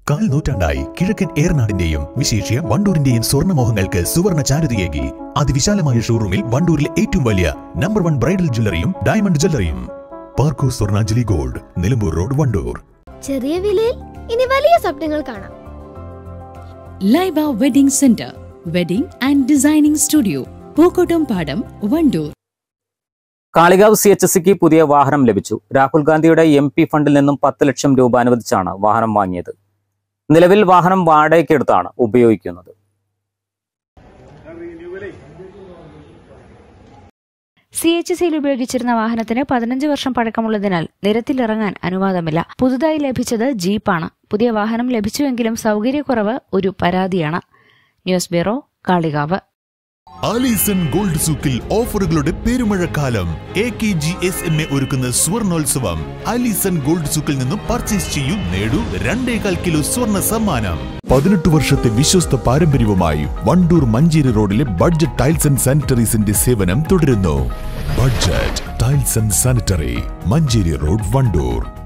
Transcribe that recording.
കാൽ നൂറ്റാണ്ടായി കിഴക്കൻ ഏറനാടിന്റെയും വിശേഷ്യ വണ്ടൂരിന്റെയും സ്വർണ്ണമോഹങ്ങൾക്ക് സുവർണ ചാരുതയേകി അതിവിശാലമായ ഷോറൂമിൽ വണ്ടൂരിലെ ഏറ്റവും വലിയ നമ്പർ വൺ ബ്രൈഡൽ ജ്വല്ലറിയും ഡയമണ്ട് ജ്വല്ലറിയും പാർക്കോ സ്വർണാഞ്ജലി ഗോൾഡ് നിലമ്പൂർ റോഡ് വണ്ടൂർ ചെറിയ വിലയിൽ ഇനി വലിയ സ്വപ്നങ്ങൾ കാണാം Laiba wedding centre wedding and designing studio Pookkottam Padam Wandoor Kalikavu C H സിക്ക് പുതിയ വാഹനം ലഭിച്ചു രാഹുൽ ഗാന്ധിയുടെ എം പി ഫണ്ടിൽ നിന്നും പത്ത് ലക്ഷം രൂപ അനുവദിച്ചാണ് വാഹനം വാങ്ങിയത് നിലവിൽ വാഹനം വാടകയ്ക്കെടുത്താണ് ഉപയോഗിക്കുന്നത് സി എച്ച് സിയിൽ ഉപയോഗിച്ചിരുന്ന വാഹനത്തിന് പതിനഞ്ച് വർഷം പഴക്കമുള്ളതിനാൽ നിരത്തിലിറങ്ങാൻ അനുവാദമില്ല പുതുതായി ലഭിച്ചത് ജീപ്പാണ് പുതിയ വാഹനം ലഭിച്ചുവെങ്കിലും സൗകര്യക്കുറവ് ഒരു പരാതിയാണ് news bureau Kalikavu Alison gold സൂക്കിൽ ഓഫറുകളുടെ പെരുമഴക്കാലം A K G S M A ഒരുക്കുന്ന സ്വർണോത്സവം ആലീസൺ ഗോൾഡ് സൂക്കിൽ നിന്നും പർച്ചേസ് ചെയ്യൂ നേടൂ രണ്ടേകാൽ കിലോ സ്വർണ്ണ സമ്മാനം പതിനെട്ട് വർഷത്തെ വിശ്വസ്ത പാരമ്പര്യവുമായി വണ്ടൂർ മഞ്ചേരി റോഡിലെ ബഡ്ജറ്റ് ടൈൽസ് ആൻഡ് സാനിറ്ററീസിന്റെ സേവനം തുടരുന്നു budget tiles and sanitary Manjeri road Wandoor